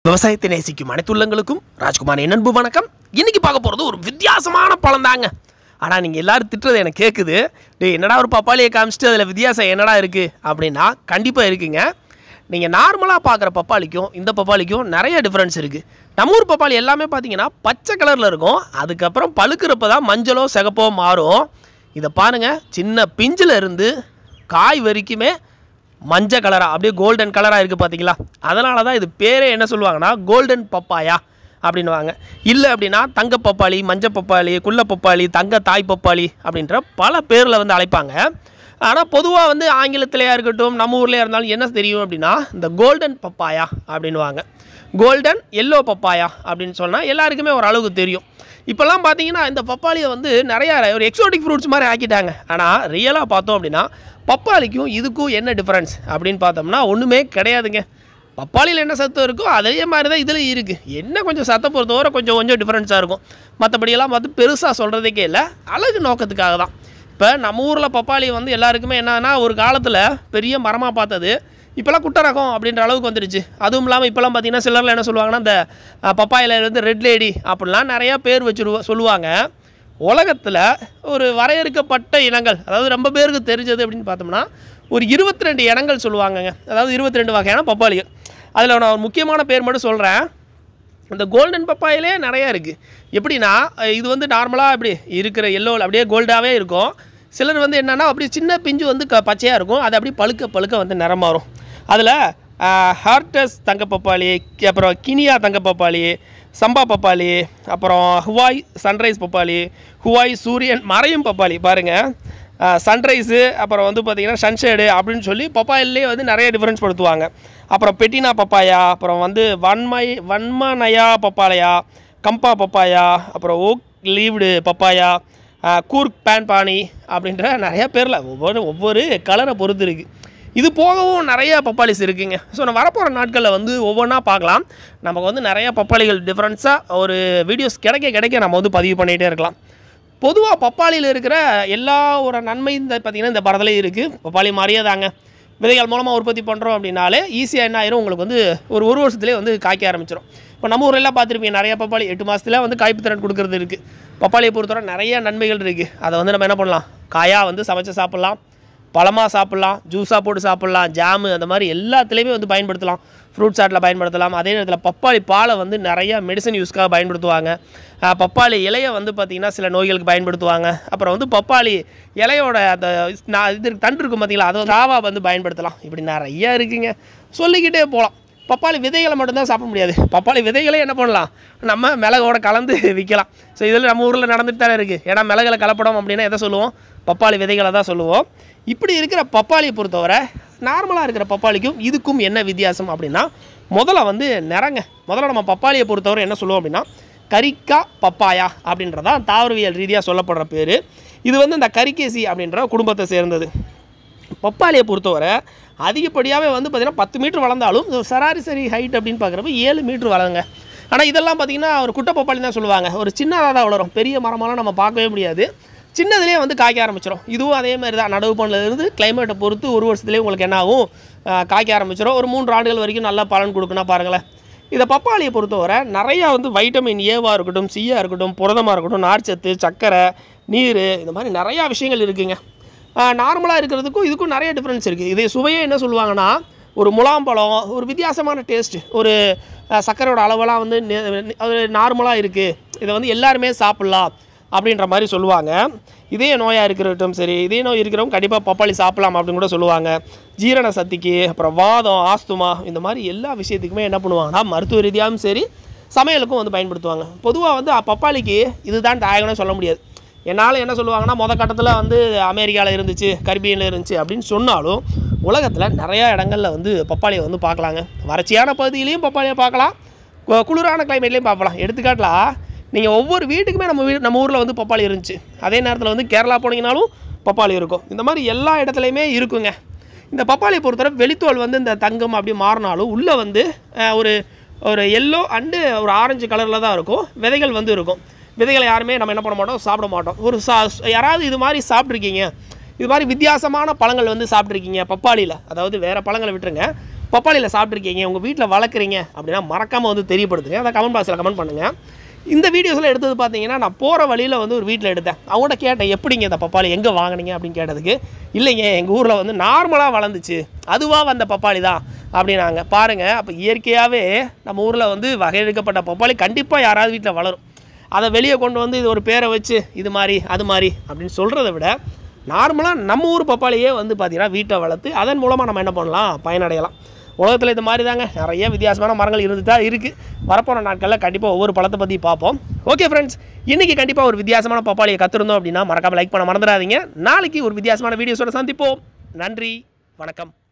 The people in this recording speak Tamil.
விவசாயத்தை நேசிக்கும் அனைத்து உள்ளங்களுக்கும் ராஜ்குமார் என் அன்பு வணக்கம் இன்னைக்கு பார்க்க போகிறது ஒரு வித்தியாசமான பழம் தாங்க ஆனால் நீங்கள் எல்லாரும் திட்டுறது எனக்கு கேட்குது டேய் என்னடா ஒரு பப்பாளியை காமிச்சிட்டு அதில் வித்தியாசம் என்னடா இருக்குது அப்படின்னா கண்டிப்பாக இருக்குங்க நீங்கள் நார்மலாக பார்க்குற பப்பாளிக்கும் இந்த பப்பாளிக்கும் நிறைய டிஃப்ரென்ஸ் இருக்குது நம்ம ஊர் பப்பாளி எல்லாமே பார்த்தீங்கன்னா பச்சை கலரில் இருக்கும் அதுக்கப்புறம் பழுக்கிறப்ப தான் மஞ்சளோ சிகப்போ மாறும் இதை பாருங்கள் சின்ன பிஞ்சில் இருந்து காய் வரைக்குமே மஞ்சள் கலராக அப்படியே கோல்டன் கலராக இருக்குது பார்த்தீங்களா அதனால தான் இது பேரே என்ன சொல்லுவாங்கன்னா கோல்டன் பப்பாயா அப்படின்னுவாங்க இல்லை அப்படின்னா தங்க பப்பாளி மஞ்சள் பப்பாளி குள்ள பப்பாளி தங்க தாய் பப்பாளி அப்படின்ற பல பேரில் வந்து அழைப்பாங்க ஆனால் பொதுவாக வந்து ஆங்கிலத்திலையா இருக்கட்டும் நம்ம ஊர்லேயே இருந்தாலும் என்ன தெரியும் அப்படின்னா இந்த கோல்டன் பப்பாயா அப்படின்னுவாங்க கோல்டன் எல்லோ பப்பாயா அப்படின்னு சொன்னால் எல்லாருக்குமே ஒரு அளவுக்கு தெரியும் இப்போல்லாம் பார்த்தீங்கன்னா இந்த பப்பாளியை வந்து நிறையா ஒரு எக்ஸோட்டிக் ஃப்ரூட்ஸ் மாதிரி ஆக்கிட்டாங்க ஆனால் ரியலாக பார்த்தோம் அப்படின்னா பப்பாளிக்கும் இதுக்கும் என்ன டிஃப்ரென்ஸ் அப்படின்னு பார்த்தோம்னா ஒன்றுமே கிடையாதுங்க பப்பாளியில் என்ன சத்தம் இருக்கோ அதே மாதிரி தான் இதில் இருக்குது என்ன கொஞ்சம் சத்தம் பொறுத்தவரை கொஞ்சம் கொஞ்சம் டிஃப்ரென்ஸாக இருக்கும் மற்றபடியெல்லாம் பார்த்து பெருசாக சொல்கிறதுக்கே இல்லை அழகு நோக்கத்துக்காக தான் இப்போ நம்ம ஊரில் பப்பாளி வந்து எல்லாருக்குமே என்னன்னா ஒரு காலத்தில் பெரிய மரமாக பார்த்தது இப்போல்லாம் குட்டை ரகம் அப்படின்ற அளவுக்கு வந்துடுச்சு அதுவும் இல்லாமல் இப்போல்லாம் பார்த்தீங்கன்னா சிலரில் என்ன சொல்லுவாங்கன்னா இந்த அஹ், பப்பாயில வந்து ரெட் லேடி அப்படிலாம் நிறையா பேர் வச்சுருவா சொல்லுவாங்க உலகத்தில் ஒரு வரையறுக்கப்பட்ட இனங்கள் அதாவது ரொம்ப பேருக்கு தெரிஞ்சது அப்படின்னு பார்த்தோம்னா ஒரு இருபத்தி ரெண்டு இனங்கள் சொல்லுவாங்கங்க அதாவது இருபத்தி ரெண்டு வகையான பப்பாளிகள் அதில் நான் ஒரு முக்கியமான பேர் மட்டும் சொல்கிறேன் இந்த கோல்டன் பப்பாயிலே நிறையா இருக்குது எப்படின்னா அஹ் இது வந்து நார்மலாக இப்படி இருக்கிற எல்லோ அப்படியே கோல்டாகவே இருக்கும் சிலர் வந்து என்னென்னா அப்படியே சின்ன பிஞ்சு வந்து க பச்சையாக இருக்கும் அது அப்படியே பழுக்க பழுக்க வந்து நிறம் மாறும் அதில் ஹார்டஸ் தங்க பப்பாளி கி- அப்புறம் கினியா தங்க பப்பாளி சம்பா பப்பாளி அப்புறம் ஹுவாய் சன்ரைஸ் பப்பாளி ஹுவாய் சூரியன் மறையும் பப்பாளி பாருங்கள் சன்ரைஸு அப்புறம் வந்து பார்த்திங்கன்னா சன்ஷேடு அப்படின்னு சொல்லி பப்பாயிலே வந்து நிறைய டிஃப்ரென்ஸ் படுத்துவாங்க அப்புறம் பெட்டினா பப்பாயா அப்புறம் வந்து வன்மை வன்மனயா பப்பாளையா கம்பா பப்பாயா அப்புறம் ஓக் லீவ்டு பப்பாயா ஆஹ், கூர்க் பேன் பானி அப்படின்ற நிறைய பேரில் ஒவ்வொரு ஒவ்வொரு கலரை பொறுத்து இருக்குது இது போகவும் நிறைய பப்பாளிஸ் இருக்குங்க ஸோ நம்ம வரப்போகிற நாட்களில் வந்து ஒவ்வொன்றா பார்க்கலாம் நமக்கு வந்து நிறைய பப்பாளிகள் டிஃப்ரென்ஸாக ஒரு வீடியோஸ் கிடைக்க கிடைக்க நம்ம வந்து பதிவு பண்ணிகிட்டே இருக்கலாம் பொதுவாக பப்பாளியில் இருக்கிற எல்லா ஒரு நன்மை இந்த பார்த்திங்கன்னா இந்த படத்துலேயே இருக்குது பப்பாளி மாதிரியே தாங்க விதைகள் மூலமாக உற்பத்தி பண்ணுறோம் அப்படின்னாலே ஈஸியாக என்ன ஆயிரும் உங்களுக்கு வந்து ஒரு ஒரு வருஷத்துலேயே வந்து காய்க்க ஆரம்பிச்சிடும் இப்போ நம்ம ஊரெல்லாம் பார்த்துருப்பீங்க நிறைய பப்பாளி எட்டு மாதத்துல வந்து காய்ப்பு திறன் கொடுக்கறது இருக்குது பப்பாளியை பொறுத்தவரை நிறைய நன்மைகள் இருக்குது அதை வந்து நம்ம என்ன பண்ணலாம் காயாக வந்து சமைச்சு சாப்பிட்லாம் பழமாக சாப்பிட்லாம் ஜூஸாக போட்டு சாப்பிட்லாம் ஜாமு அந்த மாதிரி எல்லாத்துலேயுமே வந்து பயன்படுத்தலாம் ஃப்ரூட் சாட்டில் பயன்படுத்தலாம் அதே நேரத்தில் பப்பாளி பாலை வந்து நிறைய மெடிசன் யூஸ்க்காக பயன்படுத்துவாங்க அஹ் பப்பாளி இலையை வந்து பார்த்திங்கன்னா சில நோய்களுக்கு பயன்படுத்துவாங்க அப்புறம் வந்து பப்பாளி இலையோட அந்த நான் இது தண்டு இருக்கும் பார்த்தீங்களா அதை ராவா வந்து பயன்படுத்தலாம் இப்படி நிறைய இருக்குங்க சொல்லிக்கிட்டே போகலாம் பப்பாளி விதைகளை மட்டும்தான் சாப்பிட முடியாது பப்பாளி விதைகளே என்ன பண்ணலாம் நம்ம மிளகோட கலந்து விற்கலாம் ஸோ இதில் நம்ம ஊரில் நடந்துட்டு தானே இருக்குது ஏன்னா மிளகுல கலப்படம் அப்படின்னா எதை சொல்லுவோம் பப்பாளி விதைகளை தான் சொல்லுவோம் இப்படி இருக்கிற பப்பாளியை பொறுத்தவரை நார்மலாக இருக்கிற பப்பாளிக்கும் இதுக்கும் என்ன வித்தியாசம் அப்படின்னா முதல்ல வந்து நிறங்க முதல்ல நம்ம பப்பாளியை பொறுத்தவரை என்ன சொல்லுவோம் அப்படின்னா கரிக்கா பப்பாயா அப்படின்றதான் தாவரவியல் ரீதியாக சொல்லப்படுற பேர் இது வந்து இந்த கரிகேசி அப்படின்ற குடும்பத்தை சேர்ந்தது பப்பாளியை பொறுத்தவரை அதிகப்படியாகவே வந்து பார்த்திங்கன்னா பத்து மீட்டர் வளர்ந்தாலும் இது சராசரி ஹைட் அப்படின்னு பார்க்குறப்ப ஏழு மீட்டர் வளருங்க ஆனால் இதெல்லாம் பார்த்திங்கன்னா ஒரு குட்டை பப்பாளி தான் சொல்லுவாங்க ஒரு சின்னதாக தான் வளரும் பெரிய மரமெல்லாம் நம்ம பார்க்கவே முடியாது சின்னதுலேயே வந்து காய்க்க ஆரம்பிச்சிடும் இதுவும் அதே மாதிரி தான் நடவு பண்ணலேருந்து கிளைமேட்டை பொறுத்து ஒரு வருஷத்துலேயே உங்களுக்கு என்ன ஆகும் ஆஹ் காய்க்க ஆரம்பிச்சிடும் ஒரு மூன்று ஆண்டுகள் வரைக்கும் நல்லா பலன் கொடுக்குன்னா பாருங்களேன் இதை பப்பாளியை பொறுத்தவரை நிறையா வந்து வைட்டமின் ஏவாக இருக்கட்டும் சியாக இருக்கட்டும் புரதமாக இருக்கட்டும் நார்ச்சத்து சர்க்கரை நீர் இந்த மாதிரி நிறையா விஷயங்கள் இருக்குங்க நார்மலாக இருக்கிறதுக்கும் இதுக்கும் நிறைய டிஃப்ரென்ஸ் இருக்குது இதே சுவையே என்ன சொல்லுவாங்கன்னா ஒரு முலாம்பழம் ஒரு வித்தியாசமான டேஸ்ட்டு ஒரு அஹ், சர்க்கரையோட அளவெல்லாம் வந்து நெ- நெ- அது நார்மலாக இருக்குது இதை வந்து எல்லாருமே சாப்பிட்லாம் அப்படின்ற மாதிரி சொல்லுவாங்க இதே நோயாக இருக்கிறட்டும் சரி இதே நோய் இருக்கிறவங்க கண்டிப்பாக பப்பாளி சாப்பிடலாம் அப்படின்னு கூட சொல்லுவாங்க ஜீரண சக்திக்கு அப்புறம் வாதம் ஆஸ்துமா இந்த மாதிரி எல்லா விஷயத்துக்குமே என்ன பண்ணுவாங்கன்னா மருத்துவ ரீதியாகவும் சரி சமையலுக்கும் வந்து பயன்படுத்துவாங்க பொதுவாக வந்து அ- பப்பாளிக்கு இதுதான் தாயகம்னு சொல்ல முடியாது என்னால் என்ன சொல்லுவாங்கன்னா முத கட்டத்தில் வந்து அமெரிக்காவில் இருந்துச்சு கரிபியனில் இருந்துச்சு அப்படின்னு சொன்னாலும் உலகத்தில் நிறையா இடங்களில் வந்து பப்பாளியை வந்து பார்க்கலாங்க வறட்சியான பகுதியிலையும் பப்பாளியை பார்க்கலாம் கு- குளிரான கிளைமேட்லேயும் பார்க்கலாம் எடுத்துக்காட்டலா நீங்கள் ஒவ்வொரு வீட்டுக்குமே நம்ம வீடு நம்ம ஊரில் வந்து பப்பாளி இருந்துச்சு அதே நேரத்தில் வந்து கேரளா போனீங்கனாலும் பப்பாளி இருக்கும் இந்த மாதிரி எல்லா இடத்துலையுமே இருக்குங்க இந்த பப்பாளியை பொறுத்தவரை வெளித்தோல் வந்து இந்த தங்கம் அப்படி மாறினாலும் உள்ளே வந்து அஹ், ஒரு ஒரு எல்லோ அண்டு ஒரு ஆரஞ்சு கலரில் தான் இருக்கும் விதைகள் வந்து இருக்கும் விதைகளை யாருமே நம்ம என்ன பண்ண மாட்டோம் சாப்பிட மாட்டோம் ஒரு சா யாராவது இது மாதிரி சாப்பிட்ருக்கீங்க இது மாதிரி வித்தியாசமான பழங்கள் வந்து சாப்பிட்ருக்கீங்க பப்பாளியில் அதாவது வேறு பழங்களை விட்டுருங்க பப்பாளியில் சாப்பிட்ருக்கீங்க உங்கள் வீட்டில் வளர்க்குறீங்க அப்படின்னா மறக்காமல் வந்து தெரியப்படுத்துங்க அதை கமெண்ட் பாக்ஸில் கமெண்ட் பண்ணுங்கள் இந்த வீடியோஸில் எடுத்தது பார்த்தீங்கன்னா நான் போகிற வழியில் வந்து ஒரு வீட்டில் எடுத்தேன் அவங்கள்ட்ட கேட்டேன் எப்படிங்க இந்த பப்பாளி எங்கே வாங்குனீங்க அப்படின்னு கேட்டதுக்கு இல்லைங்க எங்கள் ஊரில் வந்து நார்மலாக வளர்ந்துச்சு அதுவாக வந்த பப்பாளி தான் அப்படின்னாங்க பாருங்கள் அப்போ இயற்கையாகவே நம்ம ஊரில் வந்து வகையெடுக்கப்பட்ட பப்பாளி கண்டிப்பாக யாராவது வீட்டில் வளரும் அதை வெளியே கொண்டு வந்து இது ஒரு பேரை வச்சு இது மாதிரி அது மாதிரி அப்படின்னு சொல்கிறத விட நார்மலாக நம்ம ஊர் பப்பாளியே வந்து பார்த்திங்கன்னா வீட்டை வளர்த்து அதன் மூலமாக நம்ம என்ன பண்ணலாம் பயனடையலாம் உலகத்தில் இது மாதிரி தாங்க நிறைய வித்தியாசமான மரங்கள் இருந்து தான் இருக்குது வரப்போகிற நாட்களில் கண்டிப்பாக ஒவ்வொரு பழத்தை பற்றி பார்ப்போம் ஓகே ஃப்ரெண்ட்ஸ் இன்றைக்கி கண்டிப்பாக ஒரு வித்தியாசமான பப்பாளியை கற்றுருந்தோம் அப்படின்னா மறக்காமல் லைக் பண்ண மறந்துடாதீங்க நாளைக்கு ஒரு வித்தியாசமான வீடியோஸோட சந்திப்போம் நன்றி வணக்கம்